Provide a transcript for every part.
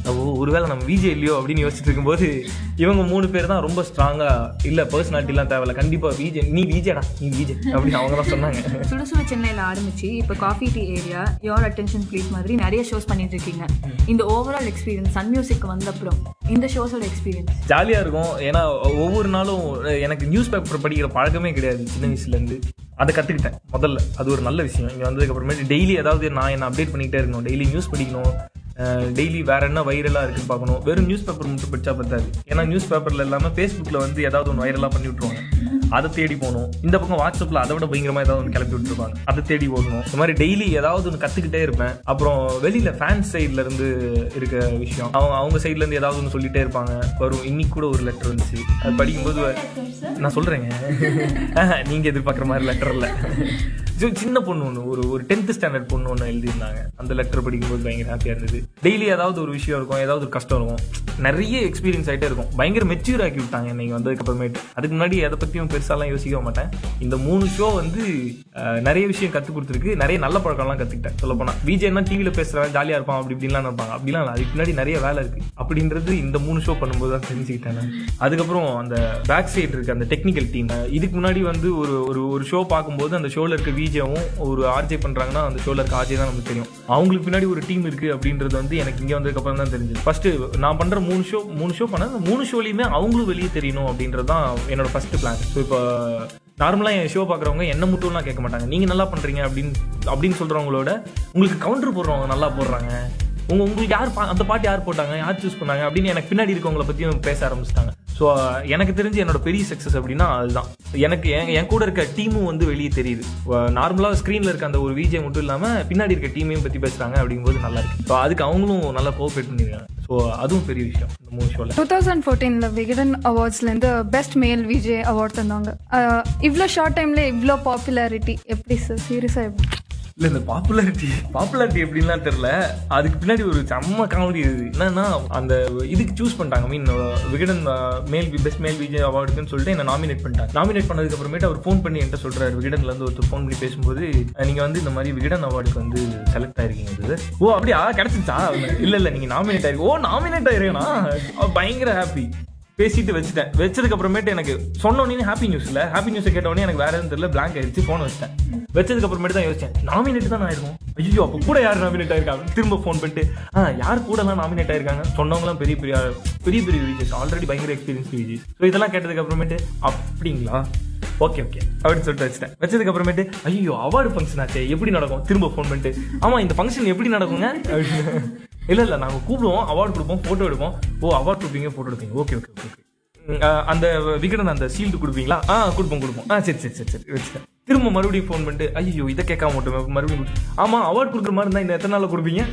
ஒ- ஒருவேளை நம்ம விஜே இல்லையோ அப்படின்னு யோசிச்சுட்டு இருக்கும்போது இவங்க மூணு பேர் தான் ரொம்ப ஸ்ட்ராங்கா இல்ல பர்சனாலிட்டிலாம் தேவையில்ல கண்டிப்பா விஜே நீ விஜேடா நீ விஜே அப்படின்னு அவங்க தான் சொன்னாங்க சுட சுட சென்னையில் ஆரம்பிச்சு இப்போ coffee tea area your attention please மாதிரி நிறைய ஷோஸ் பண்ணிட்டு இருக்கீங்க இந்த ஓவரால் எக்ஸ்பீரியன்ஸ் சன் மியூசிக் வந்த அப்புறம் இந்த ஷோஸோட எக்ஸ்பீரியன்ஸ் ஜாலியா இருக்கும் ஏன்னா ஒவ்வொரு நாளும் எனக்கு நியூஸ் பேப்பர் படிக்கிற பழக்கமே கிடையாது சின்ன வயசுல இருந்து அதை கத்துக்கிட்டேன் முதல்ல அது ஒரு நல்ல விஷயம் இங்க வந்ததுக்கு அப்புறமேட்டு டெய்லி ஏதாவது நான் என்ன அப்டேட் பண்ணிக்கிட்டே இருக்கணும் டெய்லி நியூஸ் படிக்கணும் டெய்லி வேற என்ன வைரலா இருக்குன்னு பார்க்கணும் வெறும் நியூஸ் பேப்பர் மட்டும் படிச்சா பத்தாது ஏன்னா நியூஸ் பேப்பர்ல இல்லாம ஃபேஸ்புக்ல வந்து ஏதாவது ஒன்று வைரலா பண்ணி விட்டுருவாங்க அதை தேடி போகணும் இந்த பக்கம் வாட்ஸ்அப்ல அதை விட பயங்கரமா ஏதாவது ஒன்று கிளப்பி விட்டுருப்பாங்க அதை தேடி ஓடணும் இந்த மாதிரி டெய்லி ஏதாவது ஒன்று கத்துக்கிட்டே இருப்பேன் அப்புறம் வெளியில ஃபேன்ஸ் சைட்ல இருந்து இருக்க விஷயம் அவங்க அவங்க சைட்ல இருந்து ஏதாவது ஒன்று சொல்லிட்டே இருப்பாங்க வரும் இன்னைக்கு கூட ஒரு லெட்டர் வந்துச்சு அது படிக்கும்போது நான் சொல்றேங்க ஆஹா, நீங்க எதிர்பார்க்குற மாதிரி லெட்டர் இல்ல சி- சின்ன பொண்ணு ஒன்று ஒரு ஒரு டென்த் ஸ்டாண்டர்ட் பொண்ணு ஒன்று எழுதியிருந்தாங்க அந்த லெட்டர் படிக்கும்போது பயங்கர ஹாப்பியாக இருந்தது டெய்லி ஏதாவது ஒரு விஷயம் இருக்கும் ஏதாவது ஒரு கஷ்டம் இருக்கும் நிறைய எக்ஸ்பீரியன்ஸ் ஆகிட்டே இருக்கும் பயங்கர மெச்சூர் ஆக்கி விட்டாங்க இன்னைக்கு வந்ததுக்கு அப்புறமேட்டு அதுக்கு முன்னாடி எதை பற்றியும் பெருசாலாம் யோசிக்க மாட்டேன் இந்த மூணு ஷோ வந்து அஹ், நிறைய விஷயம் கற்றுக் கொடுத்துருக்கு நிறைய நல்ல பழக்கம்லாம் கற்றுக்கிட்டேன் சொல்ல போனால் விஜய்னா டிவியில் பேசுகிறவன் ஜாலியாக இருப்பான் அப்படி இப்படின்லாம் இருப்பாங்க அப்படிலாம் இல்லை அதுக்கு முன்னாடி நிறைய வேலை இருக்கு அப்படின்றது இந்த மூணு ஷோ பண்ணும்போது தான் தெரிஞ்சுக்கிட்டேன் நான். அதுக்கப்புறம் அந்த பேக் சைடு இருக்கு அந்த டெக்னிக்கல் டீம் இதுக்கு முன்னாடி வந்து ஒரு ஒரு ஒரு ஷோ பார்க்கும்போது அந்த ஷோல இருக்க விஜேவும் ஒரு ஆர்ஜே பண்றாங்கன்னா அந்த ஷோல இருக்க ஆர்ஜே தான் நமக்கு தெரியும் அவங்களுக்கு பின்னாடி ஒரு டீம் இருக்கு அப்படின்றது வந்து எனக்கு இங்க வந்ததுக்கு அப்புறம் தான் தெரிஞ்சது ஃபர்ஸ்ட் நான் பண்ற மூணு ஷோ மூணு ஷோ பண்ண அந்த மூணு ஷோலையுமே அவங்களும் வெளியே தெரியணும் அப்படின்றது தான் என்னோட ஃபர்ஸ்ட் பிளான் ஸோ இப்போ நார்மலாக என் ஷோ பார்க்குறவங்க என்ன மட்டும்லாம் கேட்க மாட்டாங்க நீங்கள் நல்லா பண்ணுறீங்க அப்படின்னு அப்படின்னு சொல்கிறவங்களோட உங்களுக்கு கவுண்டர் போடுறவங்க நல்லா போடுறாங்க உங்க உங்களுக்கு யார் பா- அந்த பாட்டு யார் போட்டாங்க யார் சூஸ் பண்ணாங்க அப்படின்னு எனக்கு பின்னாடி இருக்கவங்கள பத்தியும் பேச ஆரம்பிச்சிட்டாங்க ஸோ எனக்கு தெரிஞ்சு என்னோட பெரிய சக்ஸஸ் அப்படின்னா அதுதான் எனக்கு என் என் கூட இருக்க டீமும் வந்து வெளியே தெரியுது நார்மலாக ஸ்க்ரீனில் இருக்க அந்த ஒரு விஜே மட்டும் இல்லாமல் பின்னாடி இருக்க டீமையும் பற்றி பேசுகிறாங்க அப்படிங்கும்போது நல்லா இருக்கு ஸோ அதுக்கு அவங்களும் நல்லா கோஆப்ரேட் பண்ணிருக்காங்க ஸோ அதுவும் பெரிய விஷயம் இந்த மூணு ஷோவில் டூ தௌசண்ட் ஃபோர்டீனில் விகடன் அவார்ட்ஸ்லேருந்து பெஸ்ட் மேல் விஜே அவார்ட் தந்தாங்க அஹ், இவ்வளோ ஷார்ட் டைமில் இவ்வளோ பாப்புலாரிட்டி எப்படி சார் சீரியஸாக எப்படி இல்ல இந்த பாப்புலாரிட்டி பாப்புலாரிட்டி எப்படின்லாம் தெரியல அதுக்கு பின்னாடி ஒரு செம்ம காமெடி இது என்னன்னா அந்த இதுக்கு சூஸ் பண்ணிட்டாங்க மீன் விகடன் மேல் பெஸ்ட் மேல் விஜய் அவார்டுக்குன்னு சொல்லிட்டு என்ன நாமினேட் பண்ணிட்டாங்க நாமினேட் பண்ணதுக்கு அப்புறமேட்டு அவர் ஃபோன் பண்ணி என்கிட்ட சொல்றாரு விகடன்ல இருந்து ஒருத்தர் ஃபோன் பண்ணி பேசும்போது அஹ், நீங்க வந்து இந்த மாதிரி விகடன் அவார்டுக்கு வந்து செலக்ட் ஆயிருக்கீங்க இது ஓ அப்படியா கிடைச்சிச்சா இல்ல இல்ல நீங்க நாமினேட் ஆயிருக்கு ஓ நாமினேட் ஆயிருக்கேனா பயங்கர ஹாப்பி பேசிட்டு வச்சுட்டேன் வச்சதுக்கு அப்புறமேட்டு எனக்கு சொன்ன உடனே ஹாப்பி நியூஸ் இல்ல ஹாப்பி நியூஸ் கேட்ட உடனே எனக்கு வேற எதுவும் தெரியல பிளாங்க் ஆயிடுச்சு போன் வச்சிட்டேன் வச்சதுக்கு அப்புறமேட்டு தான் யோசிச்சேன் நாமினேட் தான் ஆயிருக்கும் ஐயோ அப்ப கூட யார் நாமினேட் ஆயிருக்காங்க திரும்ப ஃபோன் பண்ணிட்டு ஆ யார் கூட எல்லாம் நாமினேட் ஆயிருக்காங்க சொன்னவங்களாம் பெரிய பெரிய பெரிய பெரிய விஜய்ஸ் ஆல்ரெடி பயங்கர எக்ஸ்பீரியன்ஸ் விஜய்ஸ் ஸோ இதெல்லாம் கேட்டதுக்கு அப்புறமேட்டு அப்படிங்களா ஓகே ஓகே அப்படின்னு சொல்லிட்டு வச்சிட்டேன் வச்சதுக்கு அப்புறமேட்டு ஐயோ அவார்டு ஃபங்க்ஷன் ஆச்சே எப்படி நடக்கும் திரும்ப ஃபோன் பண்ணிட்டு ஆமா இந்த ஃபங்க்ஷன் எப்படி நடக்குங்க அப்படின்னு. இல்ல இல்ல நாங்க கூப்பிடுவோம் அவார்டு கொடுப்போம் போட்டோ எடுப்போம் ஓ அவார்டு கொடுப்பீங்க போட்டோ எடுப்பீங்க ஓகே ஓகே ஓகே அந்த விகடன் அந்த ஷீல்டு கொடுப்பீங்களா ஆ கொடுப்போம் கொடுப்போம் ஆ சரி சரி சரி சரி வச்சுட்டேன் திரும்ப மறுபடியும் ஃபோன் பண்ணிட்டு ஐயோ இதை கேட்காம மட்டும் மறுபடியும் கொடு- ஆமா அவார்டு கொடுக்குற மாதிரி இருந்தா இன்னும் எத்தனை நாள்ல கொடுப்பீங்க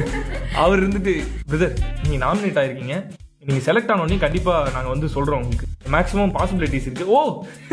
அவர் இருந்துட்டு பிரதர் நீங்க நாமினேட் ஆயிருக்கீங்க நீங்க செலக்ட் ஆனோடனே கண்டிப்பா நாங்க வந்து சொல்றோம் உங்களுக்கு மேக்ஸிமம் பாசிபிலிட்டிஸ் இருக்கு ஓ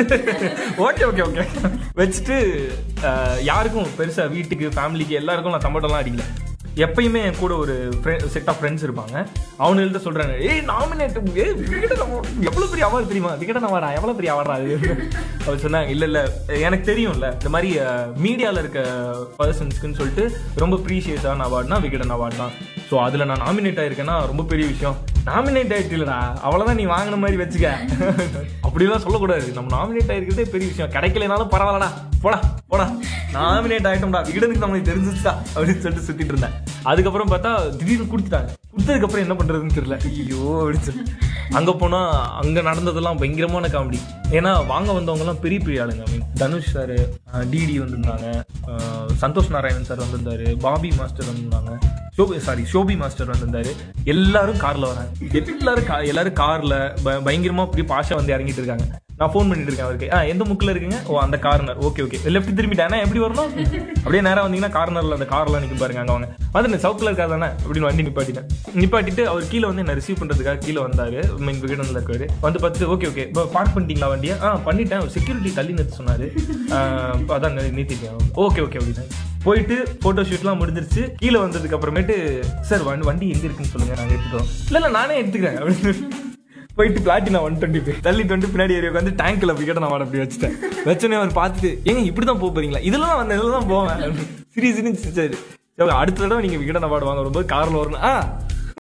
ஓகே ஓகே ஓகே வச்சுட்டு அஹ், யாருக்கும் பெருசா வீட்டுக்கு ஃபேமிலிக்கு எல்லாருக்கும் நான் தம்பட்டெல்லாம் அடிக்கல எப்பயுமே என் கூட ஒரு செட் ஆஃப் ஃப்ரெண்ட்ஸ் இருப்பாங்க அவனுங்கள்ட்ட சொல்றாங்க ஏய் நாமினேட் ஏய் விகடன் award, எவ்வளவு பெரிய அவார்டு தெரியுமா விகடன் அவார்டா எவ்வளவு பெரிய அவார்டா அது அவர் சொன்னாங்க இல்ல இல்ல எனக்கு தெரியும்ல இந்த மாதிரி மீடியால இருக்க பர்சன்ஸ்க்குன்னு சொல்லிட்டு ரொம்ப ப்ரீஷியஸான அவார்ட்னா விகடன் அவார்ட் தான் ஸோ அதுல நான் நாமினேட் ஆயிருக்கேன்னா ரொம்ப பெரிய விஷயம் நாமினேட் ஆயிட்டு இல்லடா அவ்வளவுதான் நீ வாங்கின மாதிரி வச்சுக்க அப்படிலாம் சொல்லக்கூடாது நம்ம நாமினேட் ஆயிருக்கிறதே பெரிய விஷயம் கிடைக்கலனாலும் பரவாயில்லடா போடா போடா நாமினேட் ஆயிட்டோம்டா விகடனுக்கு நம்மளுக்கு தெரிஞ்சிச்சா அப்படின்னு சொல்லிட்டு சுத்திட்டு இருந்தேன் அதுக்கப்புறம் பார்த்தா திடீர்னு கொடுத்துட்டாங்க கொடுத்ததுக்கு அப்புறம் என்ன பண்றதுன்னு தெரியல ஐயோ அப்படின்னு சொல்லி அங்க போனா அங்க நடந்ததெல்லாம் பயங்கரமான காமெடி ஏன்னா வாங்க வந்தவங்க எல்லாம் பெரிய பெரிய ஆளுங்க I mean, Dhanush sir DD வந்திருந்தாங்க அஹ், சந்தோஷ் நாராயணன் சார் வந்திருந்தாரு பாபி மாஸ்டர் வந்திருந்தாங்க ஷோபி சாரி ஷோபி மாஸ்டர் வந்திருந்தாரு எல்லாரும் கார்ல வராங்க எல்லாரும் கா- எல்லாரும் கார்ல ப- பயங்கரமா அப்படி பாஷா வந்து இறங்கிட்டு இருக்காங்க நான் ஃபோன் பண்ணிட்டு இருக்கேன் அவருக்கு ஆ எந்த முக்கில் இருக்குங்க ஓ அந்த கார்னர் ஓகே ஓகே லெஃப்ட் திரும்பிட்டேன் எப்படி வரணும் அப்படியே நேரா வந்தீங்கன்னா கார்னர்ல அந்த கார்லாம் நிற்கும் பாருங்க அங்க வாங்க வந்து சவுக்கில் இருக்கா தானே அப்படின்னு வண்டி நிப்பாட்டிட்டேன் நிப்பாட்டிட்டு அவர் கீழே வந்து என்ன ரிசீவ் பண்றதுக்காக கீழே வந்தாரு மீன் விகடனில் இருக்காரு வந்து பார்த்துட்டு ஓகே ஓகே இப்போ பார்க் பண்ணிட்டீங்களா வண்டியை ஆ பண்ணிட்டேன் செக்யூரிட்டி தள்ளி நிறுத்த சொன்னாரு ஆ, அதான் நிறுத்திட்டேன் ஓகே ஓகே அப்படின்னு போயிட்டு போட்டோ ஷூட்லாம் முடிஞ்சிருச்சு கீழே வந்ததுக்கு அப்புறமேட்டு சார் வண்டி எங்க இருக்குன்னு சொல்லுங்க நாங்க எடுத்துக்கிறோம் இல்ல இல்ல நானே எடுத்துக்கிறேன் அப்படின்னு போயிட்டு பிளாட்டினா ஒன் டுவெண்ட்டி ஃபைவ் தள்ளிட்டு வந்து பின்னாடி ஏறி உட்காந்து டேங்க்ல விக்கெட் நான் அப்படி வச்சுட்டேன் வச்சோடனே அவர் பார்த்துட்டு ஏங்க இப்படி தான் போக போறீங்களா இதெல்லாம் நான் இதில் தான் போவேன் சரி சரி சரி அடுத்த தடவை நீங்க விக்கெட் அவார்டு வாங்க வரும்போது கார்ல வரணும் ஆ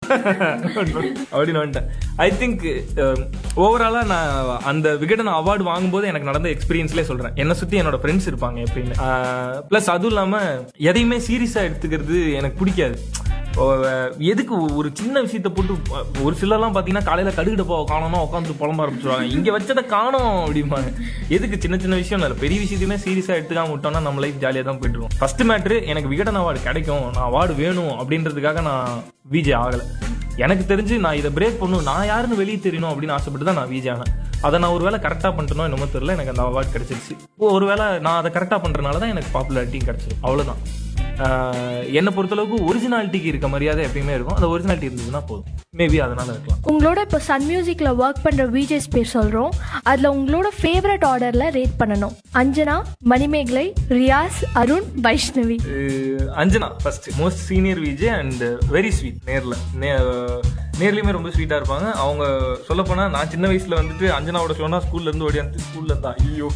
அப்படின்னு வந்துட்டேன் ஐ திங்க் ஓவராலா நான் அந்த விகடன் அவார்டு வாங்கும்போது எனக்கு நடந்த எக்ஸ்பீரியன்ஸ்லேயே சொல்றேன் என்னை சுத்தி என்னோட ஃப்ரெண்ட்ஸ் இருப்பாங்க எப்பயுமே ப்ளஸ் அதுவும் இல்லாம எதையுமே சீரியஸா எடுத்துக்கிறது எனக்கு பிடிக்காது ஓ, அஹ், எதுக்கு ஒரு சின்ன விஷயத்த போட்டு அஹ், ஒரு சிலர்லாம் பார்த்தீங்கன்னா காலையில் கடுகு டப்பா காணோம்னா உட்காந்து புலம்ப ஆரம்பிச்சிருவாங்க இங்கே வச்சதை காணோம் அப்படிம்பாங்க எதுக்கு சின்ன சின்ன விஷயம் இல்லை பெரிய விஷயத்தையுமே சீரியஸாக எடுத்துக்காம விட்டோம்னா நம்ம லைஃப் ஜாலியாக தான் போயிட்டு இருக்கோம் ஃபர்ஸ்ட் மேட்ரு எனக்கு விகடன் அவார்டு கிடைக்கும் நான் அவார்டு வேணும் அப்படின்றதுக்காக நான் விஜய் ஆகலை எனக்கு தெரிஞ்சு நான் இதை பிரேக் பண்ணணும் நான் யாருன்னு வெளியே தெரியணும் அப்படின்னு ஆசைப்பட்டு தான் நான் விஜய் ஆனேன் அதை நான் ஒரு வேளை கரெக்டாக பண்ணிட்டனோ என்னமோ தெரியல எனக்கு அந்த அவார்டு கிடைச்சிருச்சு ஒருவேளை நான் அதை கரெக்டாக பண்ணுறதுனால தான் எனக்கு பாப்புலாரிட்டியும் கிடைச்சிருக்கு அவ்வளோதான் ஆஹ் என்னை பொறுத்தளவுக்கு ஒரிஜினாலிட்டிக்கு இருக்க மரியாதை எப்பயுமே இருக்கும் அந்த ஒரிஜினாலிட்டி இருந்ததுன்னா போதும் மேபி அதனால இருக்கலாம் உங்களோட இப்போ சன் மியூசிக்கில் ஒர்க் பண்ணுற விஜேஸ் பேர் சொல்கிறோம் அதில் உங்களோட ஃபேவரட் ஆர்டரில் ரேட் பண்ணணும் அஞ்சனா மணிமேகலை ரியாஸ் அருண் வைஷ்ணவி அஹ் Anjana first most senior VJ and very sweet நேர்ல நே- நேர்லயுமே ரொம்ப ஸ்வீட்டா இருப்பாங்க அவங்க சொல்ல போனா நான் சின்ன வயசுல வந்துட்டு அஞ்சனாவோட ஷோனா ஸ்கூல்ல இருந்து ஓடியாந்து ஸ்கூல்ல இருந்தா ஐயோ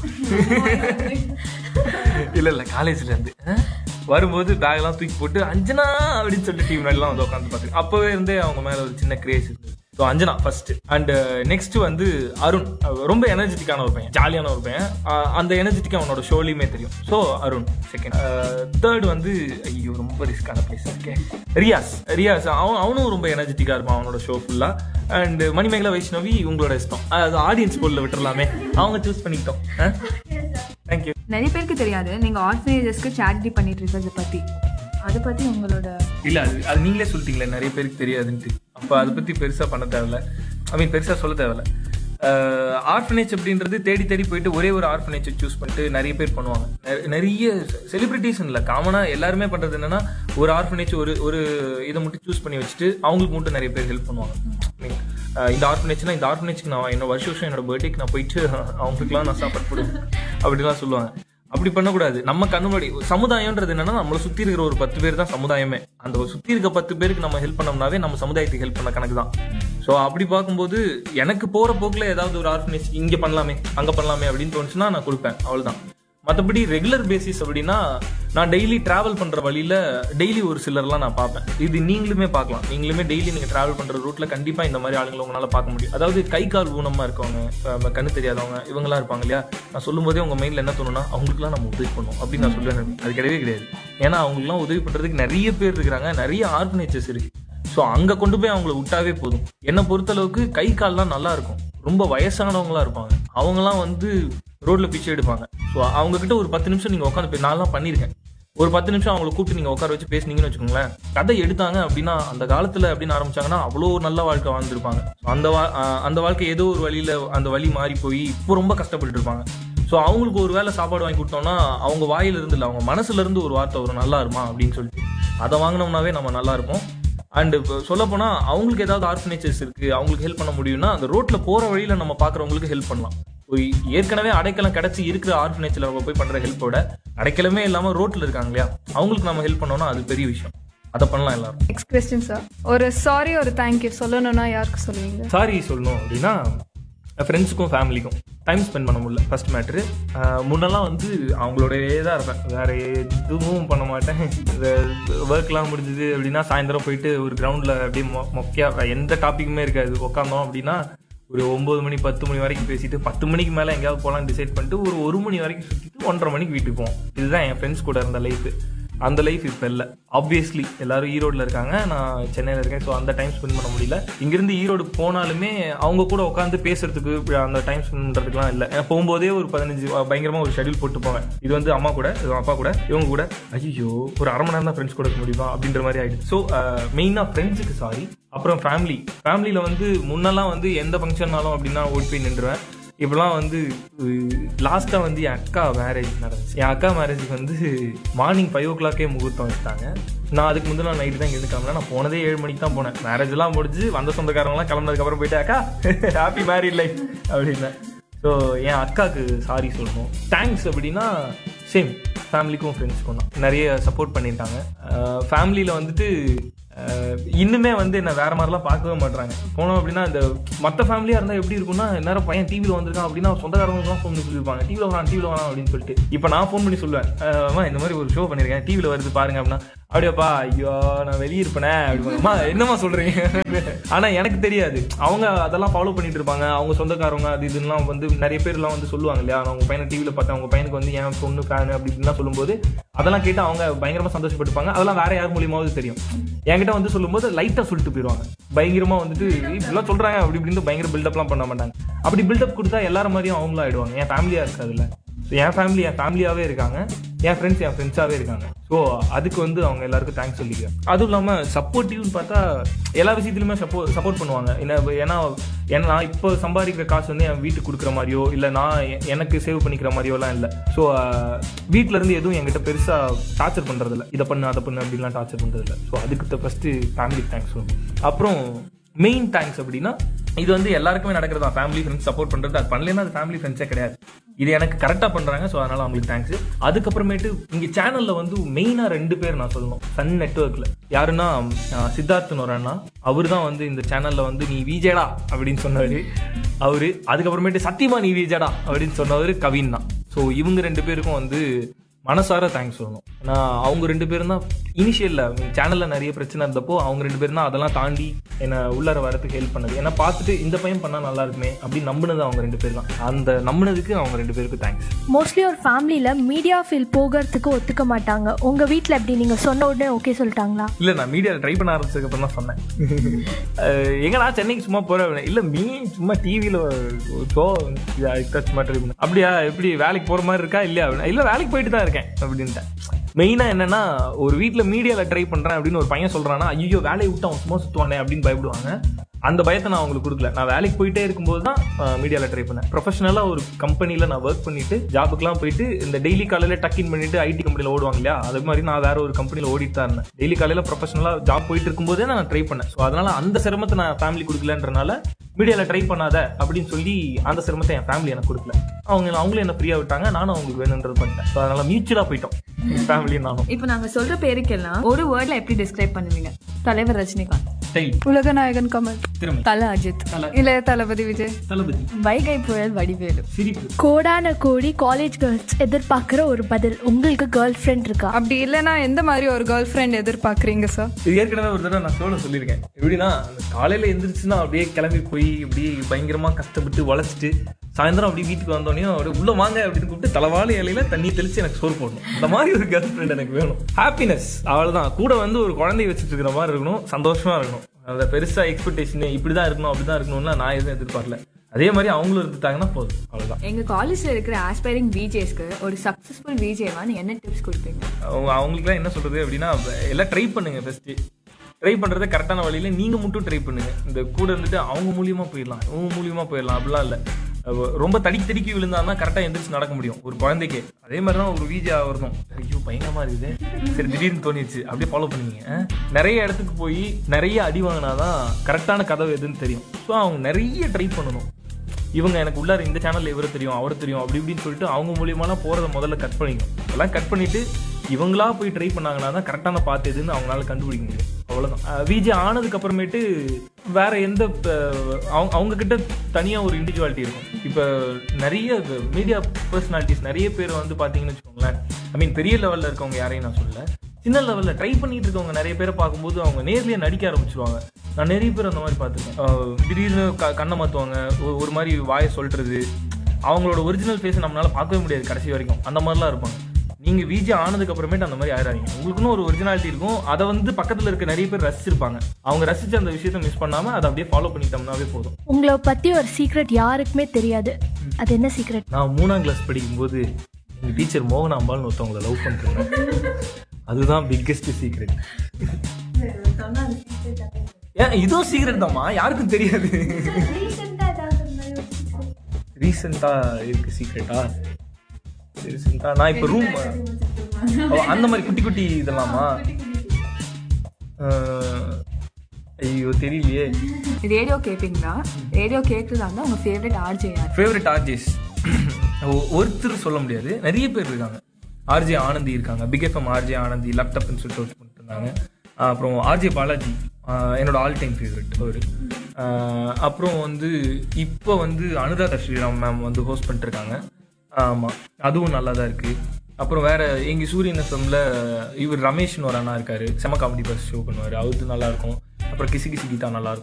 இல்ல இல்ல காலேஜ்ல இருந்து அஹ், வரும்போது பேக் எல்லாம் தூக்கி போட்டு அஞ்சனா அப்படின்னு சொல்லிட்டு டீம் எல்லாம் வந்து உட்காந்து பார்த்து அப்பவே இருந்தே அவங்க மேல ஒரு சின்ன கிரேஸ் இருந்தது so Anjana first and next வந்து அருண் அவர் ரொம்ப எனர்ஜெட்டிக்கான ஒரு பையன் ஜாலியான ஒரு பையன் அஹ் அந்த எனர்ஜெட்டிக் அவனோட ஷோலையுமே தெரியும் ஸோ அருண் செகண்ட் தேர்ட் வந்து ஐயோ ரொம்ப ரிஸ்கான பிளேஸ் இருக்கே ரியாஸ் ரியாஸ் அவன் அவனும் ரொம்ப எனர்ஜெட்டிக்காக இருப்பான் அவனோட ஷோ ஃபுல்லாக அண்ட் மணிமேகலா வைஷ்ணவி உங்களோட இஷ்டம் அது ஆடியன்ஸ் போலில் விட்டுறலாமே அவங்க சூஸ் பண்ணிக்கிட்டோம் தேங்க்யூ நிறைய பேருக்கு தெரியாது நீங்க ஆர்ஃபனேஜஸ்க்கு சேரிட்டி பண்ணிட்டு இருக்கிறத பத்தி அதை பத்தி உங்களோட இல்ல அது அது நீங்களே சொல்லிட்டீங்களே நிறைய பேருக்கு தெரியாதுன்ட்டு அப்ப அதை பத்தி பெருசா பண்ண தேவையில்ல ஐ மீன் பெருசா சொல்ல தேவையில்ல ஆர்ஃபனேஜ் அப்படின்றது தேடி தேடி போயிட்டு ஒரே ஒரு ஆர்ஃபனேஜை சூஸ் பண்ணிட்டு நிறைய பேர் பண்ணுவாங்க நெ- நிறைய செலிபிரிட்டிஸ் இல்லை காமனாக எல்லாருமே பண்ணுறது என்னன்னா ஒரு ஆர்ஃபனேஜ் ஒரு ஒரு இதை மட்டும் சூஸ் பண்ணி வச்சுட்டு அவங்களுக்கு மட்டும் நிறைய பேர் ஹெல்ப் பண்ணுவாங்க I mean, அஹ் இந்த ஆர்ஃபனேஜ்னா இந்த ஆர்ஃபனேஜ்க்கு நான் என்ன வருஷம் வருஷம் என்னோட பர்த்டேக்கு நான் போயிட்டு அவங்களுக்குலாம் நான் சாப்பாடு போடுவேன் அப்படிலாம் சொல்லுவாங்க அப்படி பண்ணக்கூடாது நம்ம கண்ணு முன்னாடி சமுதாயம்ன்றது என்னன்னா நம்மளை சுத்தி இருக்கிற ஒரு பத்து பேர் தான் சமுதாயமே அந்த ஒரு சுத்தி இருக்க பத்து பேருக்கு நம்ம ஹெல்ப் பண்ணோம்னாவே நம்ம சமுதாயத்துக்கு ஹெல்ப் பண்ண கணக்கு தான் ஸோ அப்படி பார்க்கும்போது எனக்கு போற போக்குல ஏதாவது ஒரு ஆர்ஃபனேஜ் இங்க பண்ணலாமே அங்க பண்ணலாமே அப்படின்னு தோணுச்சுன்னா நான் கொடுப்பேன் அவ்வளவுதான் மற்றபடி ரெகுலர் பேசிஸ் அப்படின்னா நான் டெய்லி டிராவல் பண்ற வழியில டெய்லி ஒரு சிலர்லாம் நான் பார்ப்பேன் இது நீங்களுமே பார்க்கலாம் நீங்களுமே டெய்லி நீங்க டிராவல் பண்ற ரூட்ல கண்டிப்பா இந்த மாதிரி ஆளுங்களை உங்களால பார்க்க முடியும் அதாவது கை கால் ஊனமா இருக்கவங்க அஹ் கண்ணு தெரியாதவங்க இவங்கலாம் இருப்பாங்க இல்லையா நான் சொல்லும் போதே உங்க மைண்ட்ல என்ன தோணுன்னா அவங்களுக்குலாம் நம்ம உதவி பண்ணணும் அப்படின்னு நான் சொல்லுவேன் அது கிடையவே கிடையாது ஏன்னா அவங்களுக்குலாம் உதவி பண்றதுக்கு நிறைய பேர் இருக்கிறாங்க நிறைய ஆர்கனைசர்ஸ் இருக்கு ஸோ அங்க கொண்டு போய் அவங்கள விட்டாவே போதும் என்னை பொறுத்தளவுக்கு கை கால்லாம் நல்லா இருக்கும் ரொம்ப வயசானவங்களா இருப்பாங்க அவங்கலாம் வந்து ரோட்ல பிச்சை எடுப்பாங்க ஸோ அவங்க கிட்ட ஒரு பத்து நிமிஷம் நீங்க உட்காந்து நான்லாம் பண்ணியிருக்கேன் ஒரு பத்து நிமிஷம் அவங்கள கூப்பிட்டு நீங்க உட்கார வச்சு பேசுனீங்கன்னு வச்சுக்கோங்களேன் கதை எடுத்தாங்க அப்படின்னா அந்த காலத்துல அப்படின்னு ஆரம்பிச்சாங்கன்னா அவ்வளோ நல்ல வாழ்க்கை வாழ்ந்துருப்பாங்க So அந்த வா ஆஹ் அந்த வாழ்க்கை ஏதோ ஒரு வழியில அந்த வழி மாறி போய் இப்போ ரொம்ப கஷ்டப்பட்டு இருப்பாங்க ஸோ அவங்களுக்கு ஒரு வேளை சாப்பாடு வாங்கி கொடுத்தோம்னா அவங்க வாயில இருந்து இல்லை அவங்க மனசுல இருந்து ஒரு வார்த்தை வரும் நல்லா இருமா அப்படின்னு சொல்லிட்டு அதை வாங்கினோம்னாவே நம்ம நல்லா இருப்போம் அண்ட் சொல்ல போனா அவங்களுக்கு ஏதாவது ஆர்ஃபனேஜஸ் இருக்கு அவங்களுக்கு ஹெல்ப் பண்ண முடியும்னா அந்த ரோட்ல போற வழியில நம்ம பாக்குறவங்களுக்கு ஹெல்ப் பண்ணலாம் ஒரு ஏற்கனவே அடைக்கலம் கிடைச்சி இருக்கிற ஆர்ஃபனேஜ்ல நம்ம போய் பண்ற ஹெல்ப்போட அடைக்கலமே இல்லாம ரோட்ல இருக்காங்க இல்லையா அவங்களுக்கு நம்ம ஹெல்ப் பண்ணோம்னா அது பெரிய விஷயம் அதை பண்ணலாம் எல்லாரும் நெக்ஸ்ட் கொஸ்டின் சார் ஒரு சாரி ஒரு தேங்க்யூ சொல்லணும்னா யாருக்கு சொல்லுவீங்க சாரி சொல்லணும் அப்படின்னா ஃப்ரெண்ட்ஸுக்கும் ஃபேமிலிக்கும் டைம் ஸ்பெண்ட் பண்ண முடியல ஃபர்ஸ்ட் மேட்ரு முன்னெல்லாம் வந்து அவங்களோடவே தான் இருப்பேன் வேற எதுவும் பண்ண மாட்டேன் இந்த ஒர்க்லாம் முடிஞ்சுது அப்படின்னா சாயந்தரம் போயிட்டு ஒரு கிரவுண்டில் அப்படியே மொ மொக்கையா எந்த டாப்பிக்குமே இருக்காது உட்காந்தோம் அப்படின்னா ஒரு ஒம்பது மணி பத்து மணி வரைக்கும் பேசிட்டு பத்து மணிக்கு மேலே எங்கேயாவது போகலான்னு டிசைட் பண்ணிட்டு ஒரு ஒரு மணி வரைக்கும் சுற்றிட்டு ஒன்றரை மணிக்கு வீட்டுக்கு போவோம் இதுதான் என் ஃப்ரெண்ட்ஸ் கூட இருந்த லைஃப் அந்த லைஃப் இப்போ இல்லை ஆப்வியஸ்லி எல்லாரும் ஈரோட்டில் இருக்காங்க நான் சென்னையில் இருக்கேன் ஸோ அந்த டைம் ஸ்பெண்ட் பண்ண முடியல இங்கிருந்து ஈரோடு போனாலுமே அவங்க கூட உட்காந்து பேசுறதுக்கு இப்ப அந்த டைம் ஸ்பெண்ட் பண்ணுறதுக்குலாம் இல்லை ஏன்னா போகும்போதே ஒரு பதினஞ்சு பயங்கரமாக ஒரு ஷெடியூல் போட்டு போவேன் இது வந்து அம்மா கூட இது அப்பா கூட இவங்க கூட ஐயோ ஒரு அரை மணி நேரம் தான் ஃப்ரெண்ட்ஸ் கூட இருக்க முடியுமா அப்படின்ற மாதிரி ஆயிடுச்சு ஸோ மெயினாக ஃப்ரெண்ட்ஸுக்கு சாரி அப்புறம் ஃபேமிலி ஃபேமிலியில் வந்து முன்னெல்லாம் வந்து எந்த ஃபங்க்ஷன்னாலும் அப்படின்னா ஓடி போய் நின்றுவேன் இப்போலாம் வந்து லாஸ்ட்டாக வந்து என் அக்கா மேரேஜ் நடந்துச்சு என் அக்கா மேரேஜுக்கு வந்து மார்னிங் ஃபைவ் ஓ கிளாக்கே முகூர்த்தம் வச்சுட்டாங்க நான் அதுக்கு முந்தின நாள் நைட்டு தான் இருந்து கிளம்புனேன் நான் போனதே ஏழு மணிக்கு தான் போனேன் மேரேஜ் எல்லாம் முடிஞ்சு வந்த சொந்தக்காரங்களாம் கிளம்புனதுக்கப்புறம் போயிட்டு அக்கா ஹாப்பி மேரிட் லைஃப் அப்படின்னேன் ஸோ என் அக்காவுக்கு சாரி சொல்லணும் தேங்க்ஸ் அப்படின்னா சேம் ஃபேமிலிக்கும் ஃப்ரெண்ட்ஸ்க்கும் தான் நிறைய சப்போர்ட் பண்ணியிருக்காங்க ஃபேமிலியில் வந்துட்டு அஹ், இன்னுமே வந்து என்ன வேற மாதிரிலாம் பார்க்கவே மாட்றாங்க போனோம் அப்படின்னா இந்த மற்ற ஃபேமிலியாக இருந்தால் எப்படி இருக்கும்னா நேரம் பையன் டிவியில் வந்திருக்கான் அப்படின்னா சொந்தக்காரங்களுக்குலாம் ஃபோன் பண்ணி சொல்லியிருப்பாங்க டிவியில் வரான் டிவியில் வரான் அப்படின்னு சொல்லிட்டு இப்போ நான் ஃபோன் பண்ணி சொல்லுவேன் அஹ், அம்மா இந்த மாதிரி ஒரு ஷோ பண்ணியிருக்கேன் டிவியில் வருது பாருங்க அப்படின்னா அப்படியாப்பா ஐயோ நான் வெளியே இருப்பேனே அப்படிமா என்னமா சொல்றீங்க ஆனா எனக்கு தெரியாது அவங்க அதெல்லாம் ஃபாலோ பண்ணிட்டு இருப்பாங்க அவங்க சொந்தக்காரங்க அது இதெல்லாம் வந்து நிறைய பேர்லாம் வந்து சொல்லுவாங்க இல்லையா நான் உங்க பையனை டிவியில பார்த்தேன் உங்க பையனுக்கு வந்து என் பொண்ணு ஃபேன் அப்படி இப்படிலாம் சொல்லும்போது அதெல்லாம் கேட்டு அவங்க பயங்கரமா சந்தோஷப்பட்டுப்பாங்க அதெல்லாம் வேற யார் மூலியமாவது தெரியும் என்கிட்ட வந்து சொல்லும்போது லைட்டா சொல்லிட்டு போயிடுவாங்க பயங்கரமா வந்துட்டு இப்படிலாம் சொல்றாங்க அப்படி இப்படின்னு பயங்கர பில்டப்லாம் பண்ண மாட்டாங்க அப்படி பில்டப் கொடுத்தா எல்லாரும் மாதிரியும் அவங்களும் ஆயிடுவாங்க என் ஃபேமிலியா இருக்காதுல்ல So, என் ஃபேமிலி என் ஃபேமிலியாவே இருக்காங்க என் ஃப்ரெண்ட்ஸ் என் ஃப்ரெண்ட்ஸாவே இருக்காங்க ஸோ அதுக்கு வந்து அவங்க எல்லாருக்கும் தேங்க்ஸ் சொல்லிக்கிறேன் அதுவும் இல்லாம சப்போர்ட்டிவ்னு பார்த்தா எல்லா விஷயத்துலையுமே சப்போர்ட் சப்போர்ட் பண்ணுவாங்க என்ன ஏன்னா ஏன்னா நான் இப்போ சம்பாதிக்கிற காசு வந்து என் வீட்டுக்கு கொடுக்குற மாதிரியோ இல்லை நான் எ- எனக்கு சேவ் பண்ணிக்கிற மாதிரியோலாம் இல்லை ஸோ வீட்டில இருந்து எதுவும் என்கிட்ட பெருசா டார்ச்சர் பண்றது இல்ல இதை பண்ணு அதை பண்ணு அப்படின்லாம் டார்ச்சர் பண்றது இல்லை ஸோ அதுக்கு ஃபர்ஸ்ட் ஃபேமிலிக்கு தேங்க்ஸ் சொல்லணும் அப்புறம் மெயின் தேங்க்ஸ் அப்படின்னா இது வந்து எல்லாருக்குமே நடக்கிறதா ஃபேமிலி ஃப்ரெண்ட்ஸ் சப்போர்ட் பண்றது அது பண்ணலன்னா அது ஃபேமிலி ஃப்ரெண்ட்ஸே கிடையாது இது எனக்கு கரெக்டாக பண்றாங்க ஸோ அதனால அவங்களுக்கு தேங்க்ஸ் அதுக்கப்புறமேட்டு இங்க சேனல்ல வந்து மெயினா ரெண்டு பேர் நான் சொல்லணும் சன் நெட்ஒர்க்ல யாருன்னா அஹ், சித்தார்த்னு ஒரு அண்ணா அவர் தான் வந்து இந்த சேனல்ல வந்து நீ விஜயடா அப்படின்னு சொன்னவர் அவரு அதுக்கப்புறமேட்டு சத்தியமா நீ விஜயடா அப்படின்னு சொன்னவர் கவின் தான் ஸோ இவங்க ரெண்டு பேருக்கும் வந்து மனசார தேங்க்ஸ் சொல்லணும் ஏன்னா அவங்க ரெண்டு பேரும் தான் இனிஷியல்ல சேனல்ல நிறைய பிரச்சனை இருந்தப்போ அவங்க ரெண்டு பேரும் தான் அதெல்லாம் தாண்டி என்னை உள்ளார வரதுக்கு ஹெல்ப் பண்ணது ஏன்னா பார்த்துட்டு இந்த பையன் பண்ணா நல்லா இருக்குமே அப்படின்னு நம்பினது அவங்க ரெண்டு பேர் தான் அந்த நம்பினதுக்கு அவங்க ரெண்டு பேருக்கு தேங்க்ஸ் மோஸ்ட்லி ஒரு ஃபேமிலியில் மீடியா ஃபீல் போகிறதுக்கு ஒத்துக்க மாட்டாங்க உங்கள் வீட்டில் எப்படி நீங்கள் சொன்ன உடனே ஓகே சொல்லிட்டாங்களா இல்ல நான் மீடியா ட்ரை பண்ண ஆரம்பிச்சதுக்கு அப்புறம் தான் சொன்னேன் அஹ் எங்கடா சென்னைக்கு சும்மா போற இல்ல மீ சும்மா டிவியில ஷோ சும்மா ட்ரை பண்ண அப்படியா எப்படி வேலைக்கு போற மாதிரி இருக்கா இல்லையா அப்படின்னா, இல்ல வேலைக்கு போயிட்டு தான் இருக்கேன் அப்படின்ட்டேன் மெயினா என்னன்னா ஒரு வீட்ல மீடியால ட்ரை பண்றேன் அப்படின்னு ஒரு பையன் சொல்றான்னா ஐயோ வேலையை விட்டு அவன் சும்மா சுத்துவானே அப்படின்னு பயப்படுவாங்க அந்த பயத்தை நான் அவங்களுக்கு கொடுக்கல நான் வேலைக்கு போயிட்டே இருக்கும்போது தான் மீடியாவில் ட்ரை பண்ணேன் ப்ரொஃபஷனலாக ஒரு கம்பெனியில் நான் ஒர்க் பண்ணிட்டு ஜாபுக்குலாம் போயிட்டு இந்த டெய்லி காலையில் டக்கின் பண்ணிட்டு ஐடி கம்பெனியில் ஓடுவாங்க இல்லையா அது மாதிரி நான் வேற ஒரு கம்பெனியில் ஓடிட்டு தான் இருந்தேன் டெய்லி காலையில் ப்ரொஃபஷனலாக ஜாப் போயிட்டு இருக்கும்போதே நான் ட்ரை பண்ணேன் ஸோ அதனால அந்த சிரமத்தை நான் ஃபேமிலி கொடுக்கலன்றனால மீடியாவில் ட்ரை பண்ணாத அப்படின்னு சொல்லி அந்த சிரமத்தை என் ஃபேமிலி எனக்கு கொடுக்கல அவங்க அவங்களும் என்ன ஃப்ரீயாக விட்டாங்க நானும் அவங்களுக்கு வேணுன்றது பண்ணிட்டேன் ஸோ அதனால மியூச்சுவலாக போயிட்டோம் ஃபேமிலியும் நானும் இப்போ நாங்க சொல்ற பேருக்கெல்லாம் ஒரு வேர்ட்ல எப்படி டிஸ்கிரைப் பண்ணுவீங்க தலைவர் ரஜினிகாந்த் ஸ்டைல் உலகநாயகன் கமல் திறமை தல அஜித் இளைய தளபதி விஜய் தளபதி வைகை புயல் வடிவேலு சிரிப்பு கோடான கோடி காலேஜ் கேர்ள்ஸ் எதிர்பார்க்குற ஒரு பதில் உங்களுக்கு கேர்ள் ஃப்ரெண்ட் இருக்கா அப்படி இல்லைன்னா எந்த மாதிரி ஒரு கேர்ள் ஃப்ரெண்ட் எதிர்பார்க்குறீங்க சார் இது ஏற்கனவே ஒரு தடவை நான் சோழ சொல்லியிருக்கேன் எப்படின்னா அந்த காலையில எந்திரிச்சுன்னா அப்படியே கிளம்பி போய் இப்படி பயங்கரமா கஷ்டப்பட்டு உழைச்சிட்டு சாயந்தரம் அப்படியே வீட்டுக்கு வந்தோடனே அப்படியே உள்ள வாங்க அப்படின்னு கூப்பிட்டு தலைவாழை இலையில தண்ணி தெளிச்சு எனக்கு சோறு போடணும் அந்த மாதிரி ஒரு கேர்ள் ஃப்ரெண்ட் எனக்கு வேணும் ஹாப்பினஸ் அவ்வளவுதான் கூட வந்து ஒரு குழந்தைய வச்சுட்டு இருக்கிற மாதிரி இருக்கணும் சந்தோஷமா இருக்கணும் அந்த பெருசா எக்ஸ்பெக்டேஷன் இப்படிதான் இருக்கணும் அப்படிதான் இருக்கணும்னா நான் எதுவும் எதிர்பார்க்கல அதே மாதிரி அவங்களும் இருந்துட்டாங்கன்னா போதும் அவ்வளவுதான் எங்க காலேஜ்ல இருக்கிற ஆஸ்பைரிங் விஜேஸ்க்கு ஒரு சக்சஸ்ஃபுல் விஜேவா நீங்க என்ன டிப்ஸ் கொடுப்பீங்க அவங்க அவங்களுக்குலாம் என்ன சொல்றது அப்படின்னா எல்லாம் ட்ரை பண்ணுங்க ஃபர்ஸ்ட் ட்ரை பண்றதை கரெக்டான வழியில நீங்க மட்டும் ட்ரை பண்ணுங்க இந்த கூட இருந்துட்டு அவங்க மூலியமா போயிடலாம் இவங்க மூலியமா போயிடலாம் அப்படிலாம் இல்ல அவ ரொம்ப தடிக்கி தடிக்கி விழுந்தாதான் கரெக்டா எந்திரிச்சு நடக்க முடியும் ஒரு குழந்தைக்கு அதே மாதிரி தான் ஒரு வீஜா வரணும் ஐயோ பயங்கரமா இருக்குது சரி திடீர்னு தோணிடுச்சு அப்படியே ஃபாலோ பண்ணுவீங்க அஹ். நிறைய இடத்துக்கு போய் நிறைய அடி வாங்கினாதான் கரெக்டான கதவு எதுன்னு தெரியும் ஸோ அவங்க நிறைய ட்ரை பண்ணணும் இவங்க எனக்கு உள்ளார இந்த சேனல்ல இவரை தெரியும் அவரை தெரியும் அப்படி இப்படின்னு சொல்லிட்டு அவங்க மூலியமாலாம் போறத முதல்ல கட் பண்ணிக்கணும் அதெல்லாம் கட் பண்ணிட்டு இவங்களா போய் ட்ரை பண்ணாங்கன்னா தான் கரெக்டான பாத்து எதுன்னு அவங்களால கண்டுபிடிக்க முடியும் அவ்வளவுதான் விஜி ஆனதுக்கு அப்புறமேட்டு வேற எந்த அஹ், அவங்க அவங்க கிட்ட தனியா ஒரு இண்டிவிஜுவாலிட்டி இருக்கும் இப்ப நிறைய மீடியா பர்சனாலிட்டிஸ் நிறைய பேர் வந்து பாத்தீங்கன்னு வச்சுக்கோங்களேன் ஐ மீன் பெரிய லெவல்ல இருக்கவங்க யாரையும் நான் சொல்லல சின்ன லெவல்ல ட்ரை பண்ணிட்டு இருக்கவங்க நிறைய பேரை பார்க்கும்போது அவங்க நேர்லயே நடிக்க ஆரம்பிச்சிருவாங்க நான் நிறைய பேர் அந்த மாதிரி பார்த்துருக்கேன் திடீர்னு க- கண்ணை மாத்துவாங்க ஒரு- ஒரு மாதிரி வாயை சொல்றது அவங்களோட ஒரிஜினல் ஃபேஸ் நம்மளால பார்க்கவே முடியாது கடைசி வரைக்கும் அந்த மாதிரிலாம் இருப்பாங்க நீங்க விஜி ஆனதுக்கு அப்புறமேட்டு அந்த மாதிரி ஆயிடாதீங்க உங்களுக்குன்னு ஒரு ஒரிஜினாலிட்டி இருக்கும் அதை வந்து பக்கத்துல இருக்க நிறைய பேர் ரசிச்சிருப்பாங்க அவங்க ரசிச்ச அந்த விஷயத்த மிஸ் பண்ணாம அதை அப்படியே ஃபாலோ பண்ணிட்டோம்னாவே போதும் உங்களை பற்றி ஒரு சீக்ரெட் யாருக்குமே தெரியாது அது என்ன சீக்ரெட் நான் மூணாம் கிளாஸ் படிக்கும்போது எங்க டீச்சர் மோகனாம்பாள்னு ஒருத்தவங்களை லவ் பண்ணிருந்தேன் அதுதான் பிக்கெஸ்ட் சீக்ரெட் ஏன் இதுவும் சீக்ரெட் தான்மா யாருக்கும் தெரியாது ரீசெண்டா இருக்கு சீக்ரெட்டா ரீசெண்டா நான் இப்ப ரூம் அந்த மாதிரி குட்டி குட்டி இதெல்லாமா அஹ், ஐயோ தெரியலையே ரேடியோ கேட்பீங்களா ரேடியோ கேட்கறதா இருந்தா உங்க ஃபேவரட் ஆர்ஜே யார் ஃபேவரட் ஆர்ஜிஸ் ஒருத்தர் சொல்ல முடியாது நிறைய பேர் இருக்காங்க ஆர்ஜே ஆனந்தி இருக்காங்க பிக் எஃப்எம் ஆர்ஜே ஆனந்தி லேப்டாப்னு சொல்லிட்டு ஒர்க் பண்ணிட்டு இருந்தாங்க ஆஹ் அப்புறம் ஆர்ஜே பாலாஜி ஆஹ் என்னோட ஆல் டைம் ஃபேவரட் அவர் அப்புறம் வந்து இப்போ வந்து அனுராதா ஸ்ரீராம் மேம் வந்து ஹோஸ்ட் பண்ணிட்டு இருக்காங்க ஆமாம் அதுவும் நல்லா தான் இருக்கு அப்புறம் வேற எங்க சூரியன் எஃப்எம்ல இவர் ரமேஷ்னு ஒரு அண்ணா இருக்காரு செம காமெடி பஸ் ஷோ பண்ணுவார் அவருக்கு நல்லா இருக்கும் அப்புறம் கிசி கிசி கீதா நல்லா இருக்கும்